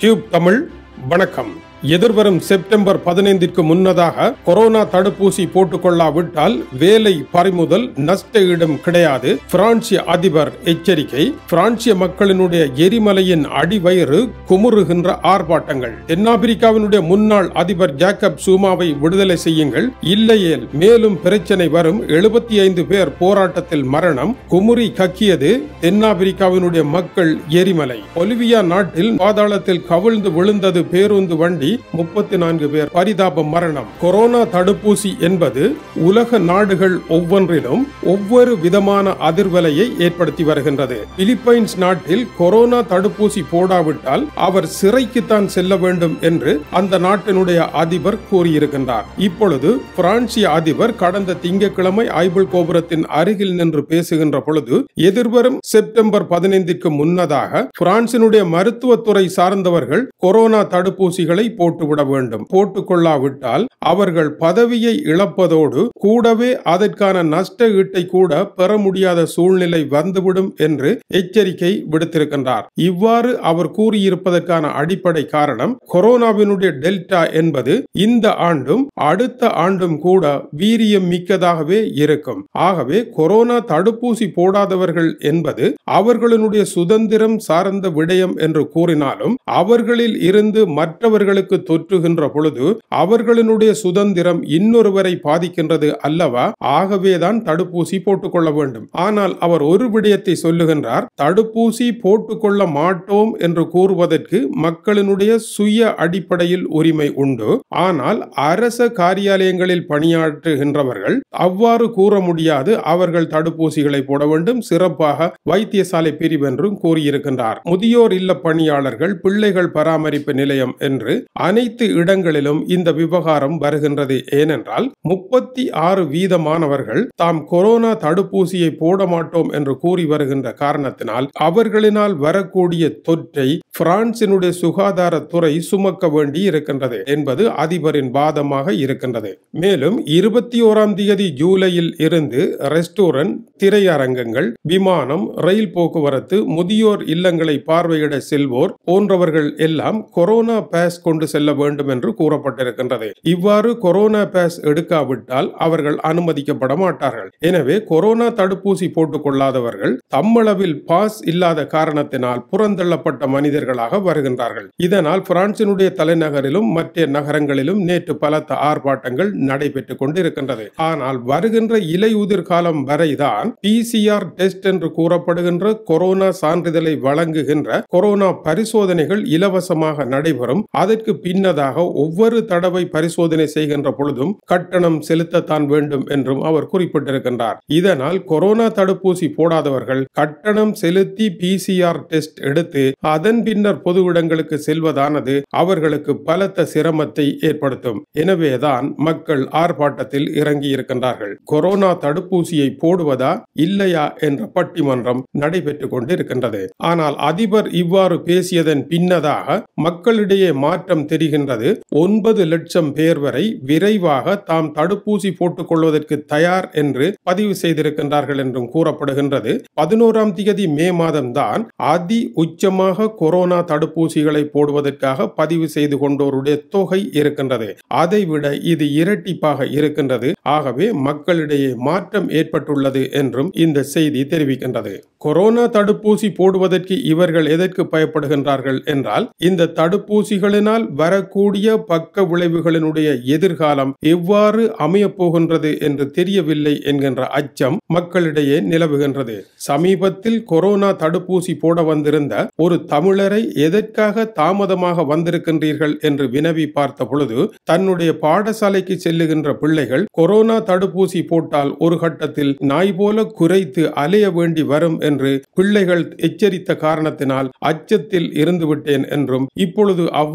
tube Tamil வணக்கம் எதிர்வரும் September பதினைந்திற்கு முன்னதாக கொரோனா தடுப்பூசி போட்டுக்கொள்ளாவிட்டால் வேலை பறிமுதல் நஷ்ட ஈடும் கிடையாது பிரான்சிய அதிபர் எச்சரிக்கை பிரான்சிய மக்களினுடைய எரிமலையின் அடிவயிறு குமுறுகின்ற ஆர்ப்பாட்டங்கள் தென்னாப்பிரிக்காவினுடைய முன்னாள் அதிபர் ஜாக்கப் சூமாவை விடுதலை செய்யுங்கள் இல்லையேல் மேலும் பிரச்சனை வரும் எழுபத்தி ஐந்து பேர் போராட்டத்தில் மரணம் குமுறி கக்கியது தென்னாப்பிரிக்காவினுடைய மக்கள் எரிமலை பொலிவியா நாட்டில் பாதாளத்தில் கவிழ்ந்து விழுந்தது பேருந்து வண்டி முப்பத்தி நான்கு பேர் பரிதாப மரணம் கொரோனா தடுப்பூசி என்பது உலக நாடுகள் ஒவ்வொன்றிலும் ஒவ்வொரு விதமான அதிர்வலையை ஏற்படுத்தி வருகின்றது பிலிப்பைன்ஸ் நாட்டில் கொரோனா தடுப்பூசி போடாவிட்டால் அவர் சிறைக்குத்தான் செல்ல வேண்டும் என்று அந்த நாட்டினுடைய அதிபர் கூறியிருக்கின்றார் இப்பொழுது பிரான்சிய அதிபர் கடந்த திங்கட்கிழமை ஐபிள் கோபுரத்தின் அருகில் நின்று பேசுகின்ற பொழுது எதிர்வரும் செப்டம்பர் பதினைந்திற்கு முன்னதாக பிரான்சினுடைய மருத்துவத்துறை சார்ந்தவர்கள் கொரோனா தடுப்பூசிகளை போட்டுவிட வேண்டும் போட்டுக்கொள்ளாவிட்டால் அவர்கள் பதவியை இழப்பதோடு கூடவே அதற்கான நஷ்ட ஈட்டை கூட பெற முடியாத சூழ்நிலை வந்துவிடும் என்று எச்சரிக்கை விடுத்திருக்கின்றார் இவ்வாறு அவர் கூறியிருப்பதற்கான அடிப்படை காரணம் கொரோனாவினுடைய டெல்டா என்பது இந்த ஆண்டும் அடுத்த ஆண்டும் கூட வீரியம் மிக்கதாகவே இருக்கும் ஆகவே கொரோனா தடுப்பூசி போடாதவர்கள் என்பது அவர்களுடைய சுதந்திரம் சார்ந்த விடயம் என்று கூறினாலும் அவர்களில் இருந்து மற்றவர்களுக்கு தொற்றுகின்ற பொழுது அவர்களினுடைய சுதந்திரம் இன்னொருவரை பாதிக்கின்றது அல்லவா ஆகவேதான் தடுப்பூசி போட்டுக்கொள்ள வேண்டும் ஆனால் அவர் ஒரு விடயத்தை சொல்லுகின்றார் தடுப்பூசி போட்டுக்கொள்ள மாட்டோம் என்று கூறுவதற்கு மக்களினுடைய சுய அடிப்படையில் உரிமை உண்டு ஆனால் அரச காரியாலயங்களில் பணியாற்றுகின்றவர்கள் அவ்வாறு கூற முடியாது அவர்கள் தடுப்பூசிகளை போட வேண்டும் சிறப்பாக வைத்தியசாலை பிரிவு என்றும் கூறியிருக்கின்றார் முதியோர் இல்ல பணியாளர்கள் பிள்ளைகள் பராமரிப்பு நிலையம் என்று அனைத்து இடங்களிலும் இந்த விவகாரம் வருகின்றது ஏனென்றால் முப்பத்தி ஆறு வீதமானவர்கள் தாம் கொரோனா தடுப்பூசியை போட மாட்டோம் என்று கூறி வருகின்ற காரணத்தினால் அவர்களினால் வரக்கூடிய தொற்றை பிரான்சினுடைய சுகாதாரத்துறை சுமக்க வேண்டி இருக்கின்றது என்பது அதிபரின் வாதமாக இருக்கின்றது மேலும் இருபத்தி ஓராம் தேதி ஜூலையில் இருந்து ரெஸ்டாரண்ட் திரையரங்கங்கள் விமானம் ரயில் போக்குவரத்து முதியோர் இல்லங்களை பார்வையிட செல்வோர் போன்றவர்கள் எல்லாம் கொரோனா பாஸ் கொண்டு செல்ல வேண்டும் என்று கூறப்பட்டிருக்கின்றது இவ்வாறு கொரோனா பாஸ் எடுக்காவிட்டால் அவர்கள் அனுமதிக்கப்பட மாட்டார்கள் எனவே கொரோனா தடுப்பூசி போட்டுக் கொள்ளாதவர்கள் தம்மளவில் பாஸ் இல்லாத காரணத்தினால் புறந்தள்ளப்பட்ட மனிதர்களாக வருகின்றார்கள் இதனால் பிரான்சினுடைய தலைநகரிலும் மற்ற நகரங்களிலும் நேற்று பலத்த ஆர்ப்பாட்டங்கள் நடைபெற்றுக் கொண்டிருக்கின்றது ஆனால் வருகின்ற இலையுதிர் காலம் வரைதான் பிசிஆர் டெஸ்ட் என்று கூறப்படுகின்ற கொரோனா சான்றிதழை வழங்குகின்ற கொரோனா பரிசோதனைகள் இலவசமாக நடைபெறும் அதற்கு பின்னதாக ஒவ்வொரு தடவை பரிசோதனை செய்கின்ற பொழுதும் கட்டணம் செலுத்தத்தான் வேண்டும் என்றும் அவர் குறிப்பிட்டிருக்கின்றார் இதனால் கொரோனா தடுப்பூசி போடாதவர்கள் கட்டணம் செலுத்தி பிசிஆர் டெஸ்ட் எடுத்து அதன் பின்னர் பொது இடங்களுக்கு செல்வதானது அவர்களுக்கு பலத்த சிரமத்தை ஏற்படுத்தும் எனவேதான் மக்கள் ஆர்ப்பாட்டத்தில் இறங்கி இருக்கின்றார்கள் கொரோனா தடுப்பூசியை போடுவதா இல்லையா என்ற பட்டிமன்றம் நடைபெற்றுக் கொண்டிருக்கின்றது ஆனால் அதிபர் இவ்வாறு பேசியதன் பின்னதாக மக்களிடையே மாற்றம் தெரிகின்றது ஒன்பது லட்சம் பேர் வரை விரைவாக தாம் தடுப்பூசி போட்டுக் கொள்வதற்கு தயார் என்று பதிவு செய்திருக்கின்றார்கள் என்றும் கூறப்படுகின்றது பதினோராம் தேதி மே மாதம்தான் அதி உச்சமாக கொரோனா தடுப்பூசிகளை போடுவதற்காக பதிவு செய்து கொண்டோருடைய தொகை இருக்கின்றது அதைவிட இது இரட்டிப்பாக இருக்கின்றது ஆகவே மக்களிடையே மாற்றம் ஏற்பட்டுள்ளது என்றும் இந்த செய்தி தெரிவிக்கின்றது கொரோனா தடுப்பூசி போடுவதற்கு இவர்கள் எதற்கு பயப்படுகின்றார்கள் என்றால் இந்த தடுப்பூசிகளினால் வரக்கூடிய பக்க விளைவுகளினுடைய எதிர்காலம் எவ்வாறு அமையப் போகின்றது என்று தெரியவில்லை என்கின்ற அச்சம் மக்களிடையே நிலவுகின்றது சமீபத்தில் கொரோனா தடுப்பூசி போட வந்திருந்த ஒரு தமிழரை எதற்காக தாமதமாக வந்திருக்கின்றீர்கள் என்று வினவி பார்த்த பொழுது தன்னுடைய பாடசாலைக்கு செல்லுகின்ற பிள்ளைகள் கொரோனா தடுப்பூசி போட்டால் ஒரு கட்டத்தில் நாய் போல குறைத்து அலைய வேண்டி வரும் என்று பிள்ளைகள் எச்சரித்த காரணத்தினால் அச்சத்தில் இருந்து விட்டேன் என்றும் இப்பொழுது அவ்வாறு இல்லை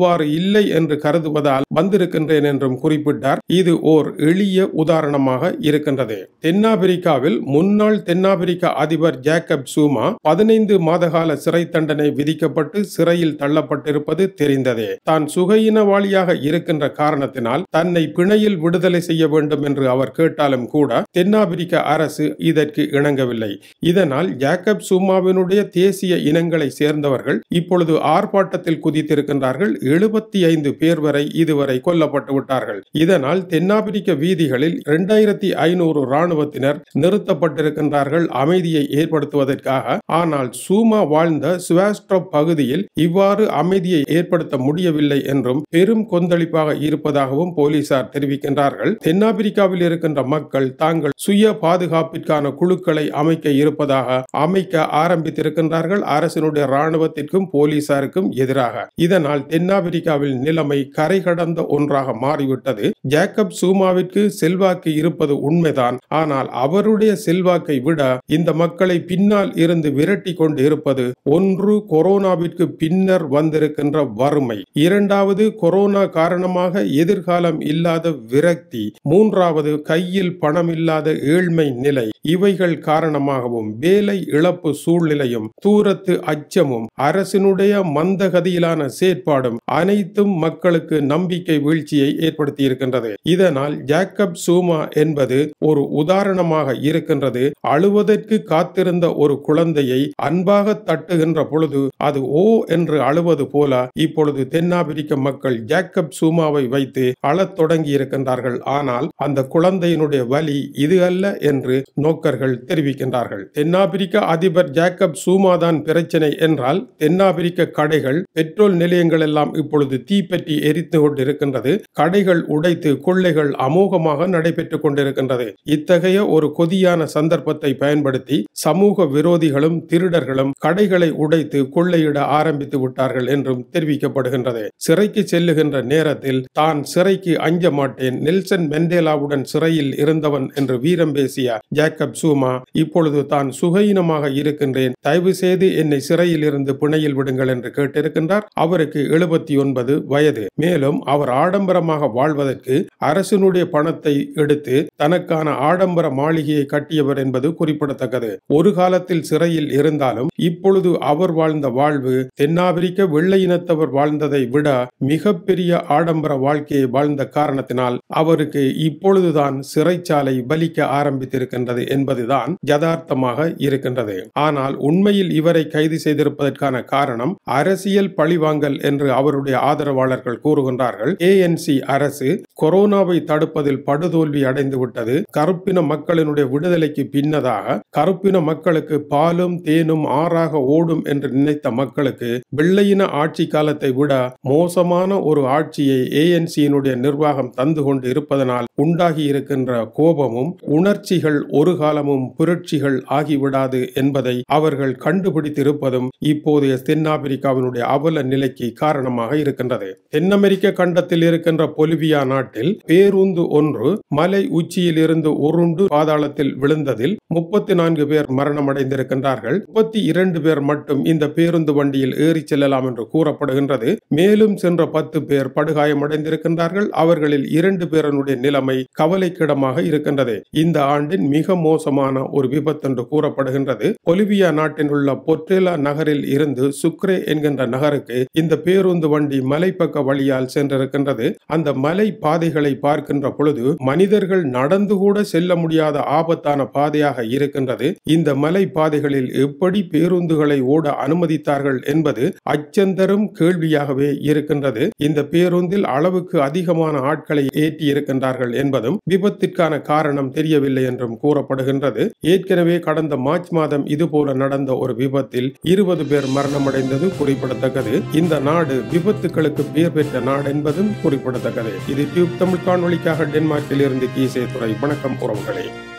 இல்லை என்று கருதுவதால் வந்திருக்கின்றேன் என்றும் குறிப்பிட்டார் இது ஓர் எளிய உதாரணமாக இருக்கின்றது தென்னாப்பிரிக்காவில் முன்னாள் தென்னாப்பிரிக்க அதிபர் ஜேக்கப் சூமா பதினைந்து மாதகால சிறை தண்டனை விதிக்கப்பட்டு சிறையில் தள்ளப்பட்டிருப்பது தெரிந்ததே தான் சுகையினவாளியாக இருக்கின்ற காரணத்தினால் தன்னை பிணையில் விடுதலை செய்ய வேண்டும் என்று அவர் கேட்டாலும் கூட தென்னாப்பிரிக்க அரசு இதற்கு இணங்கவில்லை இதனால் ஜேக்கப் சூமாவினுடைய தேசிய இனங்களை சேர்ந்தவர்கள் இப்பொழுது ஆர்ப்பாட்டத்தில் குதித்திருக்கின்றார்கள் எழுபத்தி ஐந்து பேர் வரை இதுவரை கொல்லப்பட்டு விட்டார்கள் இதனால் தென்னாப்பிரிக்க வீதிகளில் இரண்டாயிரத்தி ஐநூறு ராணுவத்தினர் நிறுத்தப்பட்டிருக்கின்றார்கள் அமைதியை ஏற்படுத்துவதற்காக ஆனால் சூமா வாழ்ந்த சுவாஸ்ட்ரோப் பகுதியில் இவ்வாறு அமைதியை ஏற்படுத்த முடியவில்லை என்றும் பெரும் கொந்தளிப்பாக இருப்பதாகவும் போலீசார் தெரிவிக்கின்றார்கள் தென்னாப்பிரிக்காவில் இருக்கின்ற மக்கள் தாங்கள் சுய பாதுகாப்பிற்கான குழுக்களை அமைக்க இருப்பதாக அமைக்க ஆரம்பித்திருக்கின்றார்கள் அரசினுடைய ராணுவத்திற்கும் போலீசாருக்கும் எதிராக இதனால் தென்னாப்பிரிக்காவில் நிலைமை கரை கடந்த ஒன்றாக மாறிவிட்டது ஜேக்கப் சூமாவிற்கு செல்வாக்கு இருப்பது உண்மைதான் ஆனால் அவருடைய செல்வாக்கை விட இந்த மக்களை பின்னால் இருந்து விரட்டி கொண்டு இருப்பது ஒன்று கொரோனாவிற்கு பின்னர் வந்திருக்கின்ற வறுமை இரண்டாவது கொரோனா காரணமாக எதிர்காலம் இல்லாத விரக்தி மூன்றாவது கையில் பணம் இல்லாத ஏழ்மை நிலை இவைகள் காரணமாகவும் வேலை இழப்பு சூழ்நிலையும் தூரத்து அச்சமும் அரசினுடைய மந்தகதியிலான செயற்பாடும் அனைத்தும் மக்களுக்கு நம்பிக்கை வீழ்ச்சியை ஏற்படுத்தி இருக்கின்றது இதனால் ஜேக்கப் சூமா என்பது ஒரு உதாரணமாக இருக்கின்றது அழுவதற்கு காத்திருந்த ஒரு குழந்தையை அன்பாக தட்டுகின்ற பொழுது அது ஓ என்று அழுவது போல இப்பொழுது தென்னாப்பிரிக்க மக்கள் ஜேக்கப் சூமாவை வைத்து அழத் தொடங்கி இருக்கின்றார்கள் ஆனால் அந்த குழந்தையினுடைய வலி இது அல்ல என்று நோக்கர்கள் தெரிவிக்கின்றார்கள் தென்னாப்பிரிக்க அதிபர் ஜேக்கப் சூமா தான் பிரச்சனை என்றால் தென்னாப்பிரிக்க கடைகள் பெட்ரோல் நிலையங்கள் எல்லாம் இப்பொழுது தீப்பற்றி எரித்து கொண்டிருக்கின்றது கடைகள் உடைத்து கொள்ளைகள் அமோகமாக நடைபெற்றுக் கொண்டிருக்கின்றது இத்தகைய ஒரு கொதியான சந்தர்ப்பத்தை பயன்படுத்தி சமூக விரோதிகளும் திருடர்களும் கடைகளை உடைத்து கொள்ளையிட ஆரம்பித்து விட்டார்கள் என்றும் தெரிவிக்கப்படுகின்றது சிறைக்கு செல்லுகின்ற நேரத்தில் தான் சிறைக்கு அஞ்ச மாட்டேன் நெல்சன் மெண்டேலாவுடன் சிறையில் இருந்தவன் என்று வீரம் பேசிய ஜேக்கப் சூமா இப்பொழுது தான் சுகையினமாக இருக்கின்றேன் தயவு செய்து என்னை சிறையில் இருந்து பிணையில் விடுங்கள் என்று கேட்டிருக்கின்றார் அவருக்கு எழுபத்தி ஒன்பது வயது மேலும் அவர் ஆடம்பரமாக வாழ்வதற்கு அரசினுடைய பணத்தை எடுத்து தனக்கான ஆடம்பர மாளிகையை கட்டியவர் என்பது குறிப்பிடத்தக்கது ஒரு காலத்தில் சிறையில் இருந்தாலும் இப்பொழுது அவர் வாழ்ந்த வாழ்வு தென்னாப்பிரிக்க வெள்ளை இனத்தவர் வாழ்ந்ததை விட மிகப்பெரிய ஆடம்பர வாழ்க்கையை வாழ்ந்த காரணத்தினால் அவருக்கு இப்பொழுதுதான் சிறைச்சாலை பலிக்க ஆரம்பித்திருக்கின்றது என்பதுதான் யதார்த்தமாக இருக்கின்றது ஆனால் உண்மையில் இவரை கைது செய்திருப்பதற்கான காரணம் அரசியல் பழிவாங்கல் என்று அவருடைய ஆதரவாளர்கள் கூறுகின்றார்கள் ஏஎன்சி அரசு கொரோனாவை தடுப்பதில் படுதோல்வி அடைந்து விட்டது கருப்பின மக்களினுடைய விடுதலைக்கு பின்னதாக கருப்பின மக்களுக்கு பாலும் தேனும் ஆறாக ஓடும் என்று நினைத்த மக்களுக்கு வெள்ளையின ஆட்சி காலத்தை விட மோசமான ஒரு ஆட்சியை ஏஎன்சியினுடைய நிர்வாகம் தந்து கொண்டு இருப்பதனால் உண்டாகி இருக்கின்ற கோபமும் உணர்ச்சிகள் ஒரு காலமும் புரட்சிகள் ஆகிவிடாது என்பதை அவர்கள் கண்டுபிடித்திருப்பதும் இப்போதைய தென்னாப்பிரிக்காவினுடைய அவல நிலைக்கு காரணமாக இருக்கின்றது தென் அமெரிக்க கண்டத்தில் இருக்கின்ற பொலிவியா நாட்டில் பேருந்து ஒன்று மலை உச்சியில் இருந்து உருண்டு பாதாளத்தில் விழுந்ததில் முப்பத்தி நான்கு பேர் மரணமடைந்திருக்கின்றார்கள் முப்பத்தி இரண்டு பேர் மட்டும் இந்த பேருந்து வண்டியில் ஏறி செல்லலாம் என்று கூறப்படுகின்றது மேலும் சென்ற பத்து பேர் படுகாயமடைந்திருக்கின்றார்கள் அவர்களில் இரண்டு பேரனுடைய நிலைமை கவலைக்கிடமாக இருக்கின்றது இந்த ஆண்டின் மிக மோசமான ஒரு விபத்து என்று கூறப்படுகின்றது பொலிவியா நாட்டில் உள்ள பொற்றேலா நகரில் இருந்து சுக்ரே என்கின்ற நகருக்கு இந்த பேருந்து வண்டி மலைப்பக்க வழியால் சென்றிருக்கின்றது அந்த மலை பாதைகளை பார்க்கின்ற பொழுது மனிதர்கள் நடந்து கூட செல்ல முடியாத ஆபத்தான பாதையாக இருக்கின்றது இந்த மலை பாதைகளில் எப்படி பேருந்துகளை ஓட அனுமதித்தார்கள் என்பது அச்சந்தரும் கேள்வியாகவே இருக்கின்றது இந்த பேருந்தில் அளவுக்கு அதிகமான ஆட்களை ஏற்றி இருக்கின்றார்கள் என்பதும் விபத்திற்கான காரணம் தெரியவில்லை என்றும் கூறப்படுகின்றது ஏற்கனவே கடந்த மார்ச் மாதம் இதுபோல நடந்த ஒரு விபத்தில் இருபது பேர் மரணமடைந்தது குறிப்பிடத்தக்கது இந்த நாடு விபத்துகளுக்கு பெயர் பெற்ற நாடு என்பதும் குறிப்பிடத்தக்கது இது டியூப் தமிழ் காணொளிக்காக டென்மார்க்கில் இருந்து கீசே துறை வணக்கம் உறவுகளே